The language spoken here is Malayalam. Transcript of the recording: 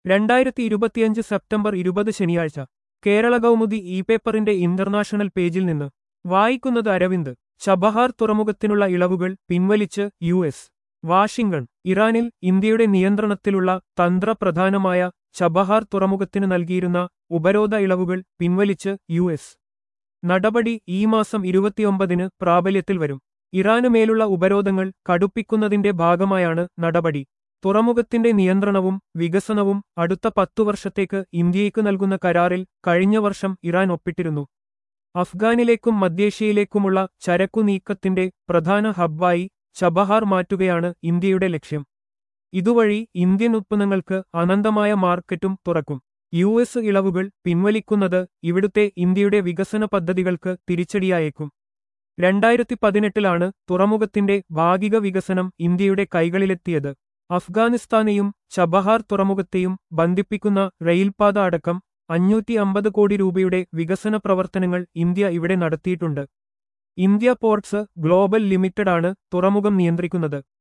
രണ്ടായിരത്തി ഇരുപത്തിയഞ്ച് സെപ്റ്റംബർ ഇരുപത് ശനിയാഴ്ച കേരള കൗമുദി ഇ പേപ്പറിന്റെ ഇന്റർനാഷണൽ പേജിൽ നിന്ന് വായിക്കുന്നത് അരവിന്ദ് ചബഹാർ തുറമുഖത്തിനുള്ള ഇളവുകൾ പിൻവലിച്ച് യു എസ് വാഷിംഗ്ടൺ ഇറാനിൽ ഇന്ത്യയുടെ നിയന്ത്രണത്തിലുള്ള തന്ത്രപ്രധാനമായ ചബഹാർ തുറമുഖത്തിന് നൽകിയിരുന്ന ഉപരോധ ഇളവുകൾ പിൻവലിച്ച് യു എസ് നടപടി ഈ മാസം ഇരുപത്തിയൊമ്പതിന് പ്രാബല്യത്തിൽ വരും ഇറാനു മേലുള്ള ഉപരോധങ്ങൾ കടുപ്പിക്കുന്നതിന്റെ ഭാഗമായാണ് നടപടി തുറമുഖത്തിന്റെ നിയന്ത്രണവും വികസനവും അടുത്ത പത്തു വർഷത്തേക്ക് ഇന്ത്യയ്ക്ക് നൽകുന്ന കരാറിൽ കഴിഞ്ഞ വർഷം ഇറാൻ ഒപ്പിട്ടിരുന്നു അഫ്ഗാനിലേക്കും മധ്യേഷ്യയിലേക്കുമുള്ള ചരക്കു നീക്കത്തിന്റെ പ്രധാന ഹബ്ബായി ചബഹാർ മാറ്റുകയാണ് ഇന്ത്യയുടെ ലക്ഷ്യം ഇതുവഴി ഇന്ത്യൻ ഉത്പന്നങ്ങൾക്ക് അനന്തമായ മാർക്കറ്റും തുറക്കും യു എസ് ഇളവുകൾ പിൻവലിക്കുന്നത് ഇവിടുത്തെ ഇന്ത്യയുടെ വികസന പദ്ധതികൾക്ക് തിരിച്ചടിയായേക്കും രണ്ടായിരത്തി പതിനെട്ടിലാണ് തുറമുഖത്തിന്റെ ഭാഗിക വികസനം ഇന്ത്യയുടെ കൈകളിലെത്തിയത് അഫ്ഗാനിസ്ഥാനെയും ചബഹാർ തുറമുഖത്തെയും ബന്ധിപ്പിക്കുന്ന റെയിൽപാത അടക്കം അഞ്ഞൂറ്റി അമ്പത് കോടി രൂപയുടെ വികസന പ്രവർത്തനങ്ങൾ ഇന്ത്യ ഇവിടെ നടത്തിയിട്ടുണ്ട് ഇന്ത്യ പോർട്സ് ഗ്ലോബൽ ലിമിറ്റഡാണ് തുറമുഖം നിയന്ത്രിക്കുന്നത്